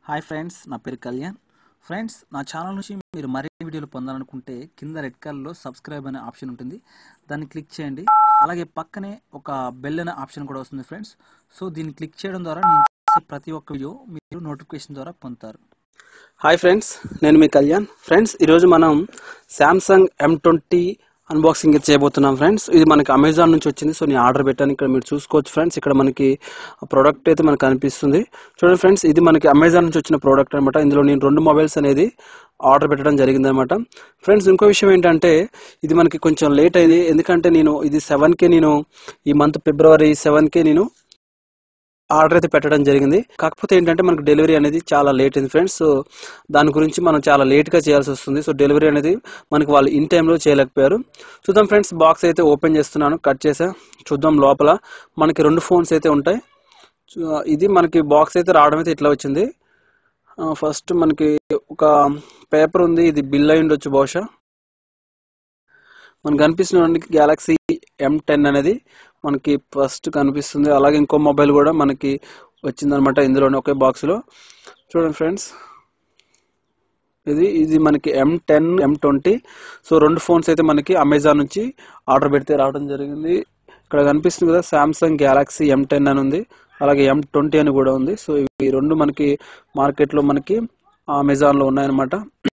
hi friends నా పేరు Kalyan friends నా ఛానల్ నుంచి మీరు మరిన్ని వీడియోలు పొందాలనుకుంటే కింద రెడ్ కలర్లో సబ్స్క్రైబ్ అనే ఆప్షన్ ఉంటుంది దాన్ని క్లిక్ చేయండి అలాగే పక్కనే ఒక బెల్ అనే ఆప్షన్ కూడా వస్తుంది ఫ్రెండ్స్ సో దీన్ని క్లిక్ చేయడం ద్వారా నేను చేసే ప్రతి ఒక్క వీడియో మీరు నోటిఫికేషన్ ద్వారా పొందుతారు హాయ్ ఫ్రెండ్స్ నేను మీ కళ్యాణ్ ఫ్రెండ్స్ ఈరోజు మనం శాంసంగ్ ఎం ట్వంటీ అన్బాక్సింగ్ అయితే చేయబోతున్నాం ఫ్రెండ్స్ ఇది మనకి అమెజాన్ నుంచి వచ్చింది సో నేను ఆర్డర్ పెట్టాను ఇక్కడ మీరు చూసుకోవచ్చు ఫ్రెండ్స్ ఇక్కడ మనకి ప్రోడక్ట్ అయితే మనకు కనిపిస్తుంది చూడండి ఫ్రెండ్స్ ఇది మనకి అమెజాన్ నుంచి వచ్చిన ప్రోడక్ట్ అనమాట ఇందులో నేను రెండు మొబైల్స్ అనేది ఆర్డర్ పెట్టడం జరిగింది అనమాట ఫ్రెండ్స్ ఇంకో విషయం ఏంటంటే ఇది మనకి కొంచెం లేట్ అయింది ఎందుకంటే నేను ఇది సెవెన్కే నేను ఈ మంత్ ఫిబ్రవరి సెవెన్కే నేను ఆర్డర్ అయితే పెట్టడం జరిగింది కాకపోతే ఏంటంటే మనకు డెలివరీ అనేది చాలా లేట్ అయింది ఫ్రెండ్స్ సో దాని గురించి మనం చాలా లేట్గా చేయాల్సి వస్తుంది సో డెలివరీ అనేది మనకి వాళ్ళు ఇన్ టైంలో చేయలేకపోయారు చూద్దాం ఫ్రెండ్స్ బాక్స్ అయితే ఓపెన్ చేస్తున్నాను కట్ చేసా చూద్దాం లోపల మనకి రెండు ఫోన్స్ అయితే ఉంటాయి చూ- ఇది మనకి బాక్స్ అయితే రావడం అయితే ఇట్లా వచ్చింది ఫస్ట్ మనకి ఒక పేపర్ ఉంది ఇది బిల్ అయి ఉండొచ్చు బహుశా మనకు కనిపిస్తున్న గ్యాలక్సీ ఎం టెన్ అనేది మనకి ఫస్ట్ కనిపిస్తుంది అలాగే ఇంకో మొబైల్ కూడా మనకి వచ్చిందనమాట ఇందులోనే ఒకే బాక్స్లో చూడండి ఫ్రెండ్స్ ఇది ఇది మనకి M ten M twenty so రెండు ఫోన్స్ అయితే మనకి అమెజాన్ నుంచి ఆర్డర్ పెడితే రావడం జరిగింది ఇక్కడ కనిపిస్తుంది కదా సామ్సంగ్ గ్యాలక్సీ ఎం టెన్ అని ఉంది అలాగే ఎం ట్వంటీ అని కూడా ఉంది సో ఇవి రెండు మనకి మార్కెట్లో మనకి అమెజాన్లో ఉన్నాయన్నమాట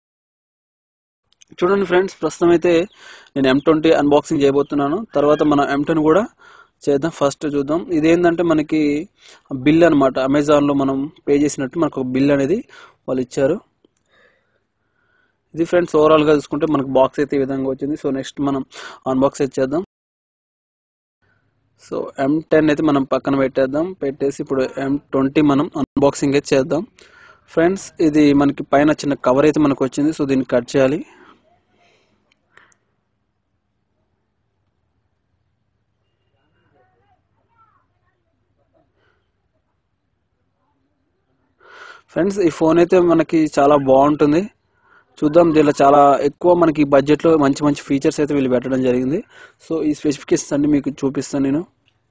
చూడండి ఫ్రెండ్స్ ప్రస్తుతం అయితే నేను ఎం ట్వంటీ అన్బాక్సింగ్ చేయబోతున్నాను తర్వాత మనం ఎం టెన్ కూడా చేద్దాం ఫస్ట్ చూద్దాం ఇదేంటంటే మనకి బిల్ అనమాట అమెజాన్లో మనం పే చేసినట్టు మనకు ఒక బిల్ అనేది వాళ్ళు ఇచ్చారు ఇది ఫ్రెండ్స్ ఓవరాల్గా చూసుకుంటే మనకు బాక్స్ అయితే ఈ విధంగా వచ్చింది సో నెక్స్ట్ మనం అన్బాక్స్ అయితే చేద్దాం సో ఎం టెన్ అయితే మనం పక్కన పెట్టేద్దాం పెట్టేసి ఇప్పుడు ఎం ట్వంటీ మనం అన్బాక్సింగ్ అయితే చేద్దాం ఫ్రెండ్స్ ఇది మనకి పైన చిన్న కవర్ అయితే మనకు వచ్చింది సో దీన్ని కట్ చేయాలి ఫ్రెండ్స్ ఈ ఫోన్ అయితే మనకి చాలా బాగుంటుంది చూద్దాం దీనిలో చాలా ఎక్కువ మనకి బడ్జెట్లో మంచి మంచి ఫీచర్స్ అయితే వీళ్ళు పెట్టడం జరిగింది సో ఈ స్పెసిఫికేషన్స్ అన్ని మీకు చూపిస్తాను నేను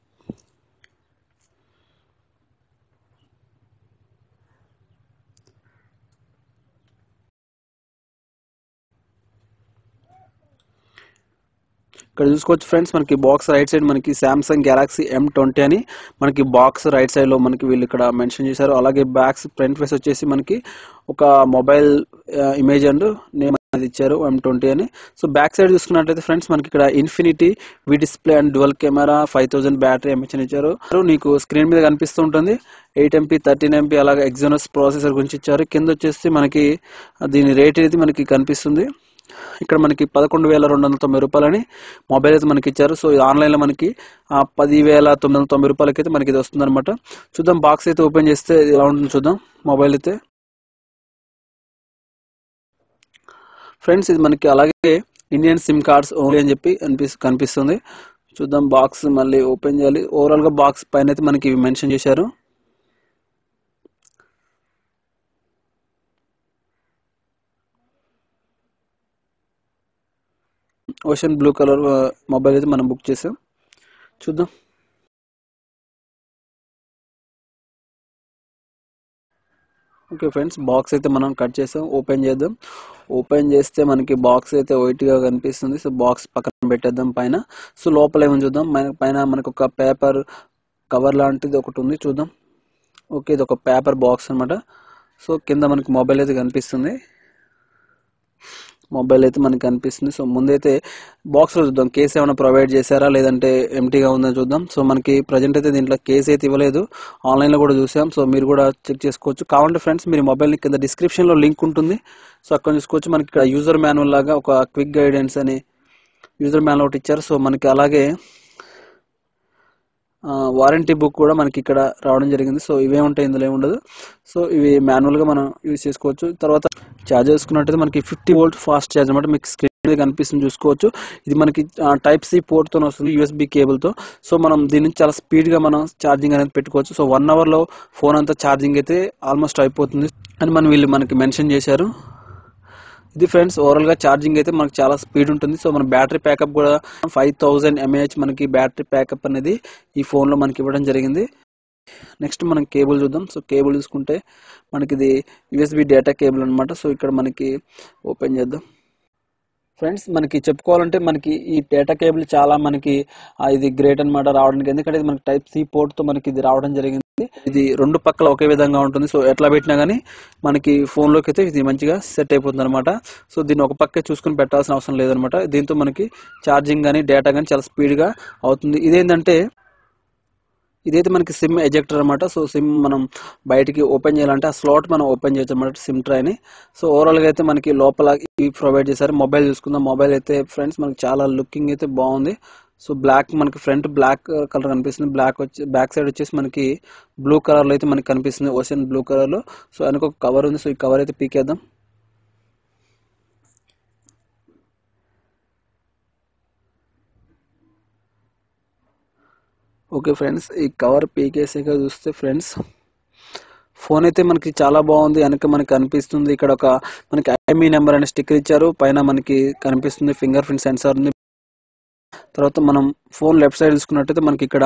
ఇక్కడ చూసుకోవచ్చు ఫ్రెండ్స్ మనకి బాక్స్ రైట్ సైడ్ మనకి సామ్సంగ్ గ్యాలక్సీ ఎం ట్వంటీ అని మనకి బాక్స్ రైట్ సైడ్ లో మనకి వీళ్ళు ఇక్కడ మెన్షన్ చేశారు అలాగే బ్యాక్స్ ఫ్రంట్ ఫేస్ వచ్చేసి మనకి ఒక మొబైల్ ఇమేజ్ అండ్ నేమ్ అనేది ఇచ్చారు ఎం ట్వంటీ అని సో బ్యాక్ సైడ్ చూసుకున్నట్లయితే ఫ్రెండ్స్ మనకి ఇక్కడ infinity V display and dual camera five thousand battery MH అని ఇచ్చారు నీకు స్క్రీన్ మీద కనిపిస్తూ ఉంటుంది ఎయిట్ ఎంపీ థర్టీన్ ఎంపీ అలాగే ఎగ్జోనస్ ప్రాసెసర్ గురించి ఇచ్చారు కింద వచ్చేసి మనకి దీని రేట్ అనేది మనకి కనిపిస్తుంది ఇక్కడ మనకి పదకొండు వేల రెండు వందల తొంభై రూపాయలని మొబైల్ అయితే మనకి ఇచ్చారు సో ఇది ఆన్లైన్లో మనకి ఆ, పది వేల తొమ్మిది వందల తొంభై రూపాయలకి అయితే మనకి ఇది వస్తుంది అనమాట చూద్దాం బాక్స్ అయితే ఓపెన్ చేస్తే ఇది ఎలా ఉంటుంది చూద్దాం మొబైల్ అయితే ఫ్రెండ్స్ ఇది మనకి అలాగే ఇండియన్ సిమ్ కార్డ్స్ ఓన్లీ అని చెప్పి అనిపిస్ కనిపిస్తుంది చూద్దాం బాక్స్ మళ్ళీ ఓపెన్ చేయాలి ఓవరాల్గా బాక్స్ పైన అయితే మనకి ఇవి మెన్షన్ చేశారు ఓషన్ బ్లూ కలర్ మొబైల్ అయితే మనం బుక్ చేసాం చూద్దాం ఓకే ఫ్రెండ్స్ బాక్స్ అయితే మనం కట్ చేసాం ఓపెన్ చేద్దాం ఓపెన్ చేస్తే మనకి బాక్స్ అయితే వైట్గా కనిపిస్తుంది సో బాక్స్ పక్కన పెట్టేద్దాం పైన సో లోపల ఏమని చూద్దాం మన- పైన మనకు ఒక పేపర్ కవర్ లాంటిది ఒకటి ఉంది చూద్దాం ఓకే ఇది ఒక పేపర్ బాక్స్ అన్నమాట సో కింద మనకి మొబైల్ అయితే కనిపిస్తుంది మొబైల్ అయితే మనకి కనిపిస్తుంది సో ముందైతే బాక్స్లో చూద్దాం కేస్ ఏమైనా ప్రొవైడ్ చేశారా లేదంటే ఎంటీగా ఉందని చూద్దాం సో మనకి ప్రజెంట్ అయితే దీంట్లో కేస్ అయితే ఇవ్వలేదు ఆన్లైన్లో కూడా చూసాం సో మీరు కూడా చెక్ చేసుకోవచ్చు కావాలంటే ఫ్రెండ్స్ మీరు మొబైల్ని కింద డిస్క్రిప్షన్లో లింక్ ఉంటుంది సో అక్కడ చూసుకోవచ్చు మనకి ఇక్కడ యూజర్ మాన్యువల్ లాగా ఒక క్విక్ గైడెన్స్ అని యూజర్ మాన్యువల్ ఒకటి ఇచ్చారు సో మనకి అలాగే వారంటీ బుక్ కూడా మనకి ఇక్కడ రావడం జరిగింది సో ఇవే ఉంటాయి ఇందులో ఏమి ఉండదు సో ఇవి మాన్యువల్గా మనం యూజ్ చేసుకోవచ్చు తర్వాత ఛార్జ్ చేసుకున్నట్టయితే మనకి ఫిఫ్టీ వోల్ట్ ఫాస్ట్ ఛార్జ్ అనమాట మీకు స్క్రీన్ మీద కనిపిస్తుంది చూసుకోవచ్చు ఇది మనకి టైప్ సి పోర్ట్తో వస్తుంది యూఎస్బి కేబుల్తో సో మనం దీని నుంచి చాలా స్పీడ్గా మనం ఛార్జింగ్ అనేది పెట్టుకోవచ్చు సో వన్ అవర్లో ఫోన్ అంతా ఛార్జింగ్ అయితే ఆల్మోస్ట్ అయిపోతుంది అని మనం వీళ్ళు మనకి మెన్షన్ చేశారు ఇది ఫ్రెండ్స్ ఓవరాల్ గా ఛార్జింగ్ అయితే మనకి చాలా స్పీడ్ ఉంటుంది సో మన బ్యాటరీ ప్యాకప్ కూడా ఫైవ్ థౌసండ్ ఎంఏహెచ్ మనకి బ్యాటరీ ప్యాకప్ అనేది ఈ ఫోన్ లో మనకి ఇవ్వడం జరిగింది నెక్స్ట్ మనం కేబుల్ చూద్దాం సో కేబుల్ చూసుకుంటే మనకి ఇది యూఎస్బి డేటా కేబుల్ అనమాట సో ఇక్కడ మనకి ఓపెన్ చేద్దాం ఫ్రెండ్స్ మనకి చెప్పుకోవాలంటే మనకి ఈ డేటా కేబుల్ చాలా మనకి ఆ, ఇది గ్రేట్ అన్నమాట రావడానికి ఎందుకంటే ఇది మనకి టైప్ సి పోర్ట్ తో మనకి ఇది రావడం జరిగింది ఇది రెండు పక్కల ఒకే విధంగా ఉంటుంది సో ఎట్లా పెట్టినా గానీ మనకి ఫోన్ లోకి అయితే ఇది మంచిగా సెట్ అయిపోతుంది అనమాట సో దీన్ని ఒక పక్కే చూసుకుని పెట్టాల్సిన అవసరం లేదనమాట దీంతో మనకి ఛార్జింగ్ కానీ డేటా కానీ చాలా స్పీడ్ గా అవుతుంది ఇదేంటంటే ఇదైతే మనకి సిమ్ ఎజెక్టర్ అనమాట సో సిమ్ మనం బయటికి ఓపెన్ చేయాలంటే ఆ స్లాట్ మనం ఓపెన్ చేయొచ్చు అనమాట సిమ్ ట్రైని సో ఓవరాల్ గా అయితే మనకి లోపల ఇవి ప్రొవైడ్ చేశారు మొబైల్ చూసుకుందాం మొబైల్ అయితే ఫ్రెండ్స్ మనకి చాలా లుకింగ్ అయితే బాగుంది సో బ్లాక్ మనకి ఫ్రంట్ బ్లాక్ కలర్ కనిపిస్తుంది బ్లాక్ వచ్చి బ్యాక్ సైడ్ వచ్చేసి మనకి బ్లూ కలర్ లో అయితే మనకి కనిపిస్తుంది ఓషన్ బ్లూ కలర్ లో సో వెనక ఒక కవర్ ఉంది సో ఈ కవర్ అయితే పీకేద్దాం ఓకే ఫ్రెండ్స్ ఈ కవర్ పీకేసాక చూస్తే ఫ్రెండ్స్ ఫోన్ అయితే మనకి చాలా బాగుంది వెనక మనకి కనిపిస్తుంది ఇక్కడ ఒక మనకి ఐఎంఈ నెంబర్ అనే స్టిక్కర్ ఇచ్చారు పైన మనకి కనిపిస్తుంది ఫింగర్ ప్రింట్ సెన్సార్ ఉంది తర్వాత మనం ఫోన్ లెఫ్ట్ సైడ్ చూసుకున్నట్టయితే మనకి ఇక్కడ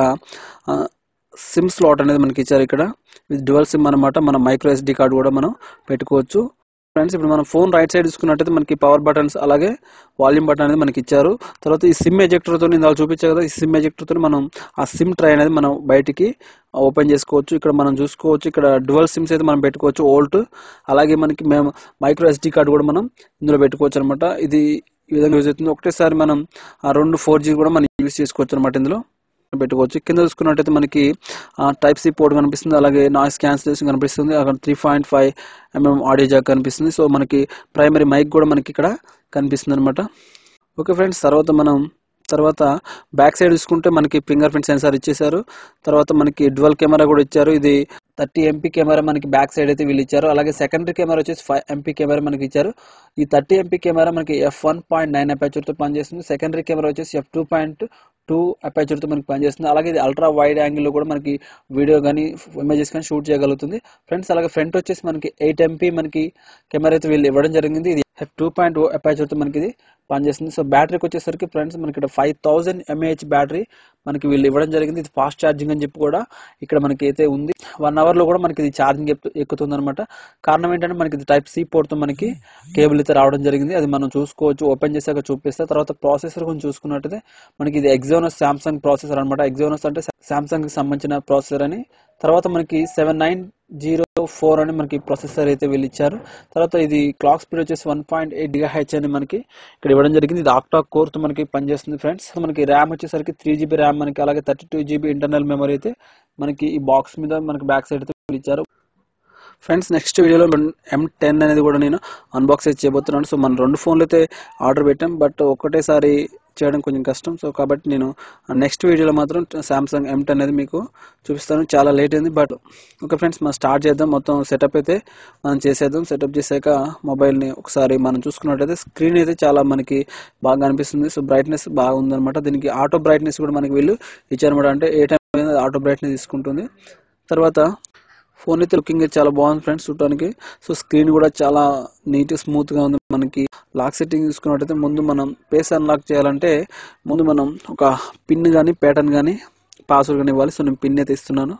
సిమ్ స్లాట్ అనేది మనకి ఇచ్చారు ఇక్కడ ఇది డ్యువల్ సిమ్ అనమాట మన మైక్రో ఎస్డి కార్డు కూడా మనం పెట్టుకోవచ్చు ఫ్రెండ్స్ ఇప్పుడు మనం ఫోన్ రైట్ సైడ్ చూసుకున్నట్టయితే మనకి పవర్ బటన్స్ అలాగే వాల్యూమ్ బటన్ అనేది మనకి ఇచ్చారు తర్వాత ఈ సిమ్ ఎజెక్టర్ తో నేను చూపించా కదా ఈ సిమ్ ఎజెక్టర్ తో మనం ఆ సిమ్ ట్రై అనేది మనం బయటికి ఓపెన్ చేసుకోవచ్చు ఇక్కడ మనం చూసుకోవచ్చు ఇక్కడ డ్యువల్ సిమ్స్ అయితే మనం పెట్టుకోవచ్చు ఓల్ట్ అలాగే మనకి మేము మైక్రో ఎస్డి కార్డు కూడా మనం ఇందులో పెట్టుకోవచ్చు అనమాట ఇది ఈ విధంగా యూజ్ అవుతుంది ఒకటేసారి మనం ఆ రెండు ఫోర్ జీ కూడా మనం యూజ్ చేసుకోవచ్చు అనమాట ఇందులో పెట్టుకోవచ్చు కింద చూసుకున్నట్టయితే మనకి టైప్ సి పోర్ట్ కనిపిస్తుంది అలాగే నాయిస్ క్యాన్సిలేషన్ కనిపిస్తుంది అక్కడ three point five MM audio jack కనిపిస్తుంది సో మనకి ప్రైమరీ మైక్ కూడా మనకి ఇక్కడ కనిపిస్తుంది అనమాట ఓకే ఫ్రెండ్స్ తర్వాత మనం తర్వాత బ్యాక్ సైడ్ చూసుకుంటే మనకి ఫింగర్ ప్రింట్ సెన్సార్ ఇచ్చేసారు తర్వాత మనకి డ్యువల్ కెమెరా కూడా ఇచ్చారు ఇది థర్టీ ఎంపీ కెమెరా మనకి బ్యాక్ సైడ్ అయితే వీళ్ళు ఇచ్చారు అలాగే సెకండరీ కెమెరా వచ్చేసి ఫైవ్ ఎంపీ కెమెరా మనకి ఇచ్చారు ఈ థర్టీ ఎంపీ కెమెరా మనకి ఎఫ్ వన్ పాయింట్ నైన్ తో పనిచేస్తుంది సెకండరీ కెమెరా వచ్చేసి ఎఫ్ టూ పాయింట్ టూ తో మనకి పనిచేస్తుంది అలాగే ఇది అల్ట్రా వైడ్ యాంగిల్ లో కూడా మనకి వీడియో కానీ ఇమేజెస్ కానీ షూట్ చేయగలుగుతుంది ఫ్రెండ్స్ అలాగే ఫ్రంట్ వచ్చేసి మనకి ఎయిట్ ఎంపీ మనకి కెమెరా అయితే వీళ్ళు ఇవ్వడం జరిగింది ఇది ఎఫ్ టూ పాయింట్ తో మనకి ఇది పనిచేస్తుంది సో బ్యాటరీకి వచ్చేసరికి ఫ్రెండ్స్ మనకి ఇక్కడ ఫైవ్ థౌసండ్ ఎంఏహెచ్ బ్యాటరీ మనకి వీళ్ళు ఇవ్వడం జరిగింది ఇది ఫాస్ట్ ఛార్జింగ్ అని చెప్పి కూడా ఇక్కడ మనకి అయితే ఉంది వన్ అవర్ లో కూడా మనకి ఇది ఛార్జింగ్ ఎక్కుతుంది అనమాట కారణం ఏంటంటే మనకి ఇది టైప్ సి పోర్ట్ తో మనకి కేబుల్ అయితే రావడం జరిగింది అది మనం చూసుకోవచ్చు ఓపెన్ చేశాక చూపిస్తే తర్వాత ప్రాసెసర్ గురించి చూసుకున్నట్టయితే మనకి ఇది ఎగ్జోనస్ సామ్సంగ్ ప్రాసెసర్ అనమాట ఎగ్జోనస్ అంటే సామ్సంగ్ కి సంబంధించిన ప్రాసెసర్ అని తర్వాత మనకి సెవెన్ నైన్ జీరో ఫోర్ అని మనకి ప్రాసెసర్ అయితే వీళ్ళు ఇచ్చారు తర్వాత ఇది క్లాక్ స్పీడ్ వచ్చేసి one point eight giga H అని మనకి ఇక్కడ ఇవ్వడం జరిగింది ఇది ఆక్టా కోర్ తో మనకి పనిచేస్తుంది ఫ్రెండ్స్ మనకి ర్యామ్ వచ్చేసరికి త్రీ జీబీ ర్యామ్ మనకి అలాగే thirty two GB internal memory అయితే మనకి ఈ బాక్స్ మీద మనకి బ్యాక్ సైడ్ అయితే వీళ్ళు ఇచ్చారు ఫ్రెండ్స్ నెక్స్ట్ వీడియోలో ఎం టెన్ అనేది కూడా నేను అన్బాక్స్ అయితే చేయబోతున్నాను సో మన రెండు ఫోన్లు అయితే ఆర్డర్ పెట్టాం బట్ ఒకటేసారి చేయడం కొంచెం కష్టం సో కాబట్టి నేను నెక్స్ట్ వీడియోలో మాత్రం సామ్సంగ్ ఎం టెన్ అనేది మీకు చూపిస్తాను చాలా లేట్ అయింది బట్ ఓకే ఫ్రెండ్స్ మనం స్టార్ట్ చేద్దాం మొత్తం సెటప్ అయితే మనం చేసేద్దాం సెటప్ చేశాక మొబైల్ని ఒకసారి మనం చూసుకున్నట్టయితే స్క్రీన్ అయితే చాలా మనకి బాగా అనిపిస్తుంది సో బ్రైట్నెస్ బాగా ఉందన్నమాట దీనికి ఆటో బ్రైట్నెస్ కూడా మనకి వీళ్ళు ఇచ్చారనమాట అంటే ఏ టైం ఆటో బ్రైట్నెస్ తీసుకుంటుంది తర్వాత ఫోన్ అయితే లుకింగ్ అయితే చాలా బాగుంది ఫ్రెండ్స్ చూడటానికి సో స్క్రీన్ కూడా చాలా నీట్ స్మూత్ గా ఉంది మనకి లాక్ సెట్టింగ్ చూసుకున్నట్టయితే ముందు మనం ఫేస్ అన్లాక్ చేయాలంటే ముందు మనం ఒక పిన్ కానీ ప్యాటర్న్ కానీ పాస్వర్డ్ కానీ ఇవ్వాలి సో నేను పిన్ అయితే ఇస్తున్నాను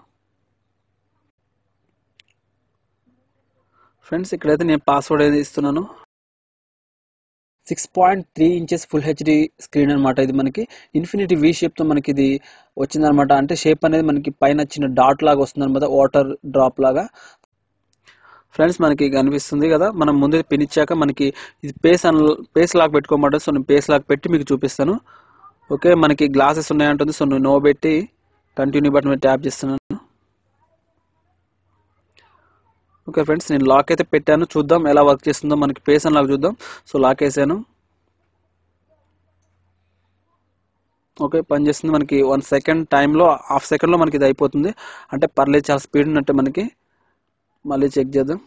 ఫ్రెండ్స్ ఇక్కడైతే నేను పాస్వర్డ్ అయితే ఇస్తున్నాను six point three inches full HD screen అనమాట ఇది మనకి ఇన్ఫినిటీ వి షేప్ తో మనకి ఇది వచ్చిందనమాట అంటే షేప్ అనేది మనకి పైన చిన్న డాట్ లాగా వస్తుంది అనమాట వాటర్ డ్రాప్ లాగా ఫ్రెండ్స్ మనకి కనిపిస్తుంది కదా మనం ముందే పిన్ ఇచ్చాక మనకి ఇది పేస్ అన్ పేస్ లాక్ పెట్టుకోమంటే సో నేను పేస్ లాక్ పెట్టి మీకు చూపిస్తాను ఓకే మనకి గ్లాసెస్ ఉన్నాయంటుంది సో నేను నో పెట్టి కంటిన్యూ బటన్ మీద ట్యాప్ చేస్తున్నాను ఓకే ఫ్రెండ్స్ నేను లాక్ అయితే పెట్టాను చూద్దాం ఎలా వర్క్ చేస్తుందో మనకి పేస్ అని లాక్ చూద్దాం సో లాక్ వేసాను ఓకే పనిచేస్తుంది మనకి వన్ సెకండ్ టైంలో హాఫ్ సెకండ్లో మనకి ఇది అయిపోతుంది అంటే పర్లేదు చాలా స్పీడ్ ఉన్నట్టే మనకి మళ్ళీ చెక్ చేద్దాం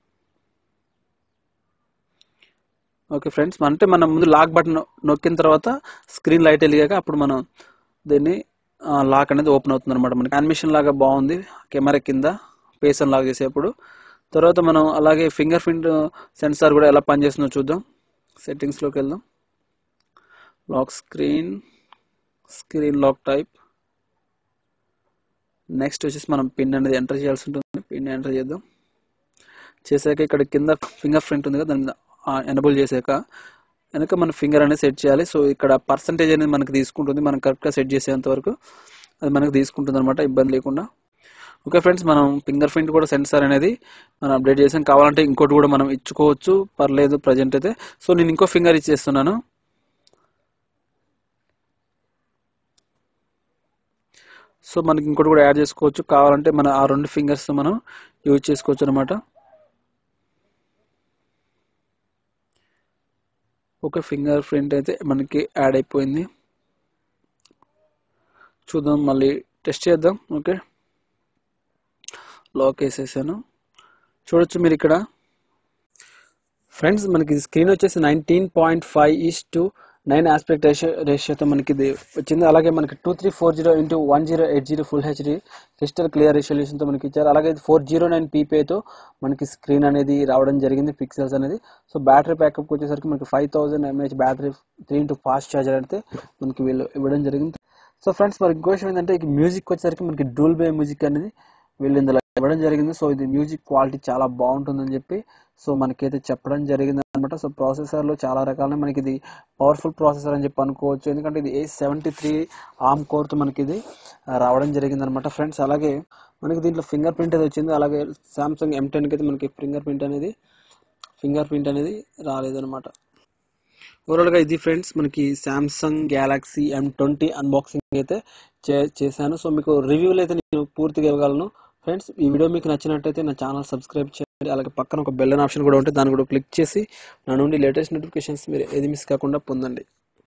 ఓకే ఫ్రెండ్స్ అంటే మనం ముందు లాక్ బటన్ నొక్కిన తర్వాత స్క్రీన్ లైట్ వెలిగాక అప్పుడు మనం దీన్ని లాక్ అనేది ఓపెన్ అవుతుంది అనమాట మనకి యానిమేషన్ లాగా బాగుంది కెమెరా కింద ఫేస్ అని లాక్ చేసేప్పుడు తర్వాత మనం అలాగే ఫింగర్ ప్రింట్ సెన్సార్ కూడా ఎలా పనిచేస్తుందో చూద్దాం సెట్టింగ్స్లోకి వెళ్దాం lock screen screen lock type next వచ్చేసి మనం పిన్ అనేది ఎంటర్ చేయాల్సి ఉంటుంది పిన్ ఎంటర్ చేద్దాం చేశాక ఇక్కడ కింద ఫింగర్ ప్రింట్ ఉంది కదా దాని మీద ఎనబుల్ చేశాక వెనక మన ఫింగర్ అనేది సెట్ చేయాలి సో ఇక్కడ పర్సంటేజ్ అనేది మనకి తీసుకుంటుంది మనం కరెక్ట్గా సెట్ చేసేంత వరకు అది మనకు తీసుకుంటుంది అనమాట ఇబ్బంది లేకుండా ఓకే ఫ్రెండ్స్ మనం ఫింగర్ ప్రింట్ కూడా సెన్సార్ అనేది మనం అప్డేట్ చేసాం కావాలంటే ఇంకోటి కూడా మనం ఇచ్చుకోవచ్చు పర్లేదు ప్రజెంట్ అయితే సో నేను ఇంకో ఫింగర్ ఇచ్చేస్తున్నాను సో మనకి ఇంకోటి కూడా యాడ్ చేసుకోవచ్చు కావాలంటే మన ఆ రెండు ఫింగర్స్ మనం యూజ్ చేసుకోవచ్చు అనమాట ఒక ఫింగర్ ప్రింట్ అయితే మనకి యాడ్ అయిపోయింది చూద్దాం మళ్ళీ టెస్ట్ చేద్దాం ఓకే లాక్ వేసేసాను చూడొచ్చు మీరు ఇక్కడ ఫ్రెండ్స్ మనకి స్క్రీన్ వచ్చేసి nineteen point five is to nine aspect ratio రేషియోతో మనకి ఇది వచ్చింది అలాగే మనకి two three four zero into one zero eight zero full HD crystal clear తో మనకి ఇచ్చారు అలాగే ఫోర్ జీరో నైన్ పీపేతో మనకి స్క్రీన్ అనేది రావడం జరిగింది పిక్సెల్స్ అనేది సో బ్యాటరీ బ్యాకప్ వచ్చేసరికి మనకి five thousand mAh battery three into fast charger అయితే మనకి వీళ్ళు ఇవ్వడం జరిగింది సో ఫ్రెండ్స్ మరి ఇంకో విషయం ఏంటంటే ఇక మ్యూజిక్ వచ్చేసరికి మనకి డూల్ బే మ్యూజిక్ అనేది వీళ్ళు ఇందులో ఇవ్వడం జరిగింది సో ఇది మ్యూజిక్ క్వాలిటీ చాలా బాగుంటుందని చెప్పి సో మనకైతే చెప్పడం జరిగింది అనమాట సో ప్రాసెసర్లో చాలా రకాల మనకి ఇది పవర్ఫుల్ ప్రాసెసర్ అని చెప్పి అనుకోవచ్చు ఎందుకంటే ఇది ఏ సెవెంటీ త్రీ ఆమ్ కోర్తో మనకి ఇది రావడం జరిగింది అనమాట ఫ్రెండ్స్ అలాగే మనకి దీంట్లో ఫింగర్ ప్రింట్ అనేది వచ్చింది అలాగే సామ్సంగ్ ఎం టెన్కి అయితే మనకి ఫింగర్ ప్రింట్ అనేది ఫింగర్ ప్రింట్ అనేది రాలేదన్నమాట ఓవరాల్గా ఇది ఫ్రెండ్స్ మనకి Samsung Galaxy M twenty unboxing అయితే చే చేశాను సో మీకు రివ్యూలు అయితే నేను పూర్తిగా ఇవ్వగలను ఫ్రెండ్స్ ఈ వీడియో మీకు నచ్చినట్టయితే నా ఛానల్ సబ్స్క్రైబ్ చేయండి అలాగే పక్కన ఒక బెల్ ఆప్షన్ కూడా ఉంటే దాన్ని కూడా క్లిక్ చేసి నా నుండి లేటెస్ట్ నోటిఫికేషన్స్ మీరు ఏది మిస్ కాకుండా పొందండి